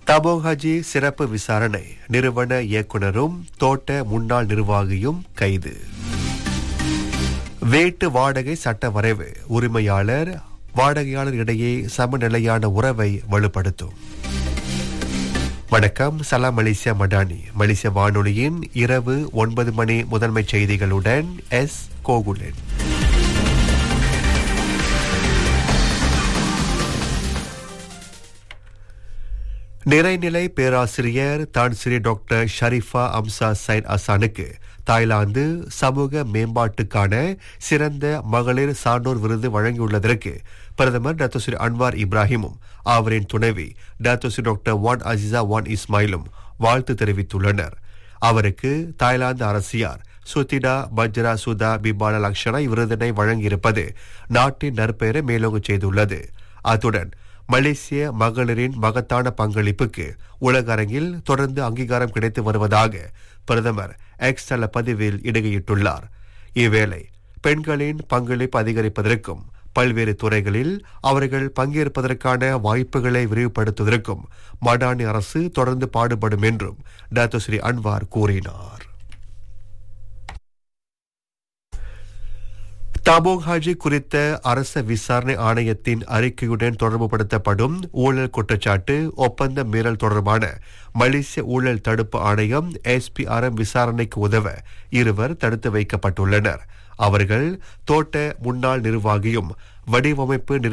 தபோங் ஹஜி சிறப்பு விசாரணை நிறுவன இயக்குனரும் தோட்ட முன்னாள் நிர்வாகியும் கைது வீட்டு வாடகை சட்ட வரைவு உரிமையாளர் வாடகையாளர் இடையே சமநிலையான உறவை வலுப்படுத்தும் வணக்கம் சலாம் மலேசியா மடானி மலேசிய வானொலியின் இரவு ஒன்பது மணி முதன்மை செய்திகளுடன் எஸ் கோகுலன் நிறைநிலை பேராசிரியர் தான் ஸ்ரீ டாக்டர் ஷரீஃபா அம்சா சைன் அசானுக்கு தாய்லாந்து சமூக மேம்பாட்டுக்கான சிறந்த மகளிர் சான்றோர் விருது வழங்கியுள்ளதற்கு பிரதமர் டாக்டர் ஸ்ரீ அன்வார் இப்ராஹிமும் அவரின் துணைவி doctor Sri doctor Wan Azizah Wan இஸ்மாயிலும் வாழ்த்து தெரிவித்துள்ளனர் அவருக்கு தாய்லாந்து அரசியார் Suthida Bajrasudhabimalalakshana இவ்விருதினை வழங்கியிருப்பது நாட்டின் நற்பெயரை மேலோங்க செய்துள்ளது அத்துடன் மலேசிய மகளிரின் மகத்தான பங்களிப்புக்கு உலக அரங்கில் தொடர்ந்து அங்கீகாரம் கிடைத்து வருவதாக பிரதமர் எக்ஸ் தள பதிவில் இடுகையிட்டுள்ளார் இவ்வேளை பெண்களின் பங்களிப்பு அதிகரிப்பதற்கும் பல்வேறு துறைகளில் அவர்கள் பங்கேற்பதற்கான வாய்ப்புகளை விரிவுபடுத்துவதற்கும் மடானி அரசு தொடர்ந்து பாடுபடும் என்றும் டாக்டர் ஸ்ரீ அன்வார் கூறினார் தபோங் ஹாஜி குறித்த அரச விசாரணை ஆணையத்தின் அறிக்கையுடன் தொடர்புபடுத்தப்படும் ஊழல் குற்றச்சாட்டு ஒப்பந்த மீறல் தொடர்பான மலேசிய ஊழல் தடுப்பு ஆணையம் எஸ்பிஆர்எம் விசாரணைக்கு உதவ இருவர் தடுத்து வைக்கப்பட்டுள்ளனர் அவர்கள் தோட்ட முன்னாள் நிர்வாகியும் வடிவமைப்பு